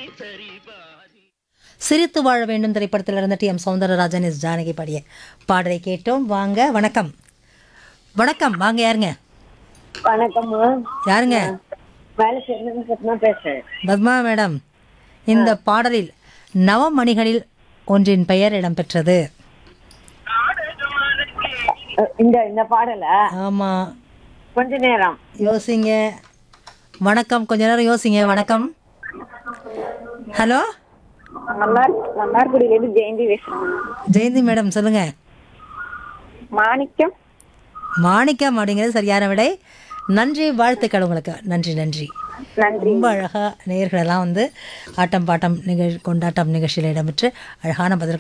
சிரித்து வாழ வேண்டும் திரைப்படத்தில் இருந்த T M Soundararajan S Janaki பாடிய பாடலை கேட்டோம் வாங்க வணக்கம் வணக்கம் வாங்க யாருங்க வணக்கம்மா யாருங்க வேலை செய்யறது சத்மா பேசுறேன் பத்மா மேடம் இந்த பாடலில் நவமணிகளில் ஒன்றின் பெயர் இடம்பெற்றது அஹ் இந்த இந்த பாடல ஆமாம் கொஞ்ச நேரம் யோசிங்க வணக்கம் கொஞ்ச நேரம் யோசிங்க வணக்கம் ஹலோ மன்னார் மன்னார்குடியில இருந்து ஜெயந்தி பேசுறேன் ஜெயந்தி மேடம் சொல்லுங்க மாணிக்கம் மாணிக்கம் அப்படிங்கிறது சரியான விடை நன்றி வாழ்த்துக்கள் உங்களுக்கு நன்றி நன்றி நன்றி ரொம்ப அழகாக நேயர்களெல்லாம் வந்து ஆட்டம் பாட்டம் நிகழ் கொண்டாட்டம் நிகழ்ச்சியில் இடம்பெற்று அழகான பதில்கள்